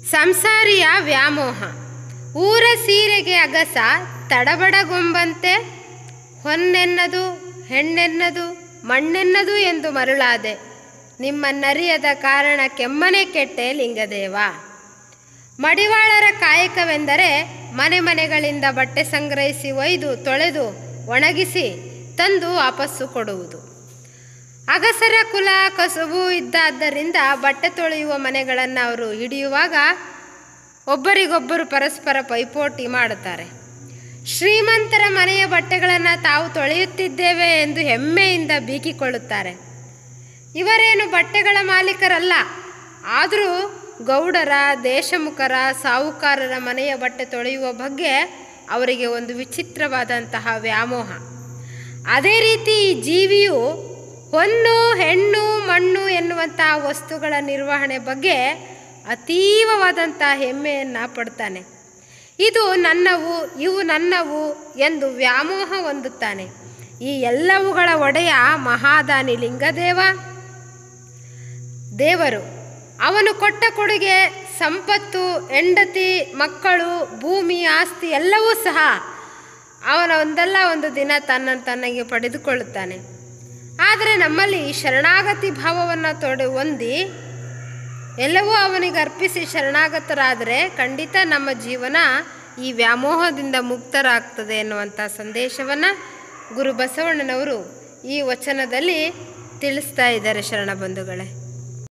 ಸಂಸಾರಿಯ ವ್ಯಾಮೋಹ ಊರ ಸೀರೆಗೆ ಅಗಸ ತಡಬಡಗೊಂಬಂತೆ ಹೊನ್ನೆನ್ನದು ಹೆಣ್ಣೆನ್ನದು ಮಣ್ಣೆನ್ನದು ಎಂದು ಮರುಳಾದೆ ನಿಮ್ಮನ್ನರಿಯದ ಕಾರಣ ಕೆಮ್ಮನೆ ಕೆಟ್ಟೆ ಲಿಂಗದೇವ ಮಡಿವಾಳರ ಕಾಯಕವೆಂದರೆ ಮನೆ ಮನೆಗಳಿಂದ ಬಟ್ಟೆ ಸಂಗ್ರಹಿಸಿ ಒಯ್ದು ತೊಳೆದು ಒಣಗಿಸಿ ತಂದು ವಾಪಸ್ಸು ಕೊಡುವುದು ಅಗಸರ ಕುಲ ಕಸುಬು ಇದ್ದಾದ್ದರಿಂದ ಬಟ್ಟೆ ತೊಳೆಯುವ ಮನೆಗಳನ್ನು ಅವರು ಹಿಡಿಯುವಾಗ ಒಬ್ಬರಿಗೊಬ್ಬರು ಪರಸ್ಪರ ಪೈಪೋಟಿ ಮಾಡುತ್ತಾರೆ ಶ್ರೀಮಂತರ ಮನೆಯ ಬಟ್ಟೆಗಳನ್ನು ತಾವು ತೊಳೆಯುತ್ತಿದ್ದೇವೆ ಎಂದು ಹೆಮ್ಮೆಯಿಂದ ಬೀಕಿಕೊಳ್ಳುತ್ತಾರೆ ಇವರೇನು ಬಟ್ಟೆಗಳ ಮಾಲೀಕರಲ್ಲ ಆದರೂ ಗೌಡರ ದೇಶಮುಖರ ಸಾಹುಕಾರರ ಮನೆಯ ಬಟ್ಟೆ ತೊಳೆಯುವ ಬಗ್ಗೆ ಅವರಿಗೆ ಒಂದು ವಿಚಿತ್ರವಾದಂತಹ ವ್ಯಾಮೋಹ ಅದೇ ರೀತಿ ಈ ಜೀವಿಯು ಹೊನ್ನು ಹೆಣ್ಣು ಮಣ್ಣು ಎನ್ನುವಂತಹ ವಸ್ತುಗಳ ನಿರ್ವಹಣೆ ಬಗ್ಗೆ ಅತೀವವಾದಂಥ ಹೆಮ್ಮೆಯನ್ನು ಪಡ್ತಾನೆ ಇದು ನನ್ನವು ಇವು ನನ್ನವು ಎಂದು ವ್ಯಾಮೋಹ ಹೊಂದುತ್ತಾನೆ ಈ ಎಲ್ಲವುಗಳ ಒಡೆಯ ಮಹಾದಾನಿ ಲಿಂಗದೇವ ದೇವರು ಅವನು ಕೊಟ್ಟ ಕೊಡುಗೆ ಸಂಪತ್ತು ಹೆಂಡತಿ ಮಕ್ಕಳು ಭೂಮಿ ಆಸ್ತಿ ಎಲ್ಲವೂ ಸಹ ಅವನ ಒಂದಲ್ಲ ಒಂದು ದಿನ ತನ್ನ ತನಗೆ ಪಡೆದುಕೊಳ್ಳುತ್ತಾನೆ ಆದರೆ ನಮ್ಮಲ್ಲಿ ಶರಣಾಗತಿ ಭಾವವನ್ನು ತೊಡೆ ಹೊಂದಿ ಎಲ್ಲವೂ ಅವನಿಗೆ ಅರ್ಪಿಸಿ ಶರಣಾಗತರಾದರೆ ಖಂಡಿತ ನಮ್ಮ ಜೀವನ ಈ ವ್ಯಾಮೋಹದಿಂದ ಮುಕ್ತರಾಗ್ತದೆ ಎನ್ನುವಂಥ ಸಂದೇಶವನ್ನು ಗುರು ಬಸವಣ್ಣನವರು ಈ ವಚನದಲ್ಲಿ ತಿಳಿಸ್ತಾ ಇದ್ದಾರೆ ಶರಣ ಬಂಧುಗಳೇ